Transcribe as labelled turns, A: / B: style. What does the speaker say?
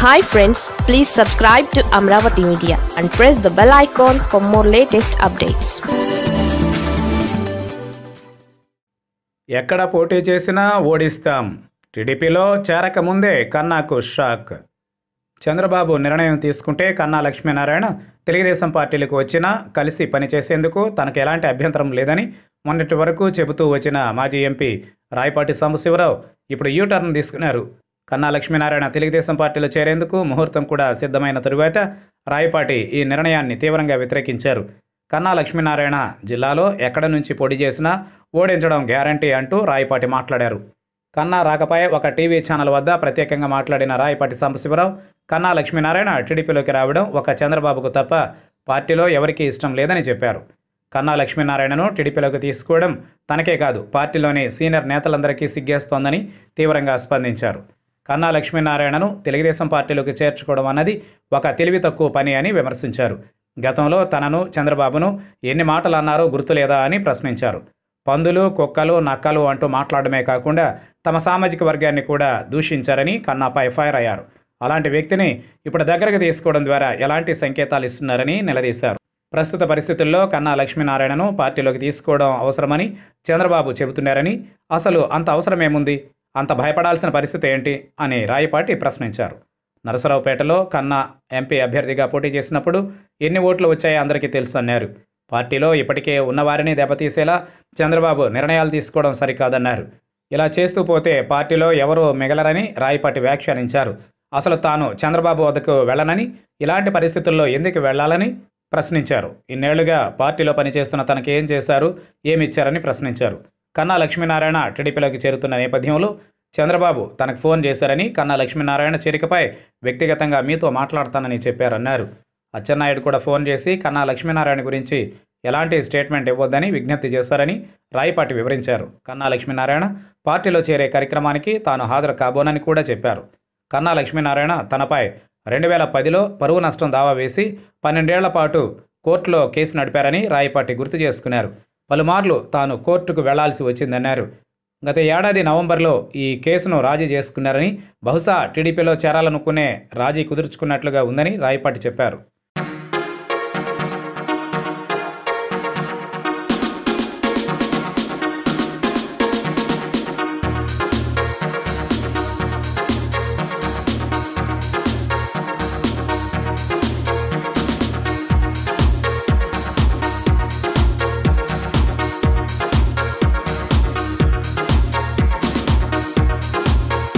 A: hi friends please subscribe to Amaravati media and press the bell icon for more latest updates
B: ఎక్కడ పోటీ చేసినా ఓడిస్తాం టీడీపీలో చేరకముందే కన్నాకు shock Chandrababu నిర్ణయం తీసుకుంటే కన్నా లక్ష్మీనారాయణ తెలుగుదేశం పార్టీలకు వచ్చినా కలిసి పనిచేసేందుకు తనకు ఎలాంటి అభ్యంతరం లేదని మొన్నటి వరకు చెబుతూ వచ్చిన మాజీ ఎంపీ రాయపాటి సాంబశివరావు ఇప్పుడు యూటర్న్ తీసుకున్నారు కన్నా లక్ష్మీనారాయణ తెలుగుదేశం పార్టీలో చేరేందుకు ముహూర్తం కూడా సిద్ధమైన తరువాత రాయపాటి ఈ నిర్ణయాన్ని తీవ్రంగా వ్యతిరేకించారు కన్నా లక్ష్మీనారాయణ జిల్లాలో ఎక్కడ నుంచి పొడి చేసినా ఓడించడం గ్యారంటీ అంటూ రాయపాటి మాట్లాడారు కన్నా రాకపై ఒక టీవీ ఛానల్ వద్ద ప్రత్యేకంగా మాట్లాడిన రాయపాటి సాంబశివరావు కన్నా లక్ష్మీనారాయణ టీడీపీలోకి రావడం ఒక చంద్రబాబుకు తప్ప పార్టీలో ఎవరికీ ఇష్టం లేదని చెప్పారు కన్నా లక్ష్మీనారాయణను టీడీపీలోకి తీసుకోవడం తనకే కాదు పార్టీలోని సీనియర్ నేతలందరికీ సిగ్గేస్తోందని తీవ్రంగా స్పందించారు కన్నా లక్ష్మీనారాయణను తెలుగుదేశం పార్టీలోకి చేర్చుకోవడం అన్నది ఒక తెలివి తక్కువ పని అని విమర్శించారు గతంలో తనను చంద్రబాబును ఎన్ని మాటలు అన్నారో గుర్తులేదా అని ప్రశ్నించారు పందులు కుక్కలు నక్కలు అంటూ మాట్లాడమే కాకుండా తమ సామాజిక వర్గాన్ని కూడా దూషించారని కన్నాపై ఫైర్ అయ్యారు అలాంటి వ్యక్తిని ఇప్పుడు దగ్గరకు తీసుకోవడం ద్వారా ఎలాంటి సంకేతాలు ఇస్తున్నారని నిలదీశారు ప్రస్తుత పరిస్థితుల్లో కన్నా లక్ష్మీనారాయణను పార్టీలోకి తీసుకోవడం అవసరమని చంద్రబాబు చెబుతున్నారని అసలు అంత అవసరమేముంది అంత భయపడాల్సిన పరిస్థితి ఏంటి అని రాయపాటి ప్రశ్నించారు నరసరావుపేటలో కన్నా ఎంపీ అభ్యర్థిగా పోటీ చేసినప్పుడు ఎన్ని ఓట్లు వచ్చాయో అందరికీ తెలుసు అన్నారు పార్టీలో ఇప్పటికే ఉన్నవారిని దెబ్బతీసేలా చంద్రబాబు నిర్ణయాలు తీసుకోవడం సరికాదన్నారు ఇలా చేస్తూ పోతే పార్టీలో ఎవరూ మిగలరని రాయపాటి వ్యాఖ్యానించారు అసలు తాను చంద్రబాబు వద్దకు వెళ్ళనని ఇలాంటి పరిస్థితుల్లో ఎందుకు వెళ్ళాలని ప్రశ్నించారు ఇన్నేళ్లుగా పార్టీలో పనిచేస్తున్న తనకి ఏం చేశారు ఏమిచ్చారని ప్రశ్నించారు కన్నా లక్ష్మీనారాయణ టీడీపీలోకి చేరుతున్న నేపథ్యంలో చంద్రబాబు తనకు ఫోన్ చేశారని కన్నా లక్ష్మీనారాయణ చేరికపై వ్యక్తిగతంగా మీతో మాట్లాడతానని చెప్పారన్నారు అచ్చెన్నాయుడు కూడా ఫోన్ చేసి కన్నా లక్ష్మీనారాయణ గురించి ఎలాంటి స్టేట్మెంట్ ఇవ్వొద్దని విజ్ఞప్తి చేశారని రాయపాటి వివరించారు కన్నా లక్ష్మీనారాయణ పార్టీలో చేరే కార్యక్రమానికి తాను హాజరు కాబోనని కూడా చెప్పారు కన్నా లక్ష్మీనారాయణ తనపై రెండు వేల పదిలో పరువు నష్టం దావా వేసి పన్నెండేళ్ల పాటు కోర్టులో కేసు నడిపారని రాయపాటి గుర్తు చేసుకున్నారు పలుమార్లు తాను కోర్టుకు వెళ్లాల్సి వచ్చిందన్నారు గత ఏడాది నవంబర్లో ఈ కేసును రాజీ చేసుకున్నారని బహుశా టీడీపీలో చేరాలనుకునే రాజీ కుదుర్చుకున్నట్లుగా ఉందని రాయపాటి చెప్పారు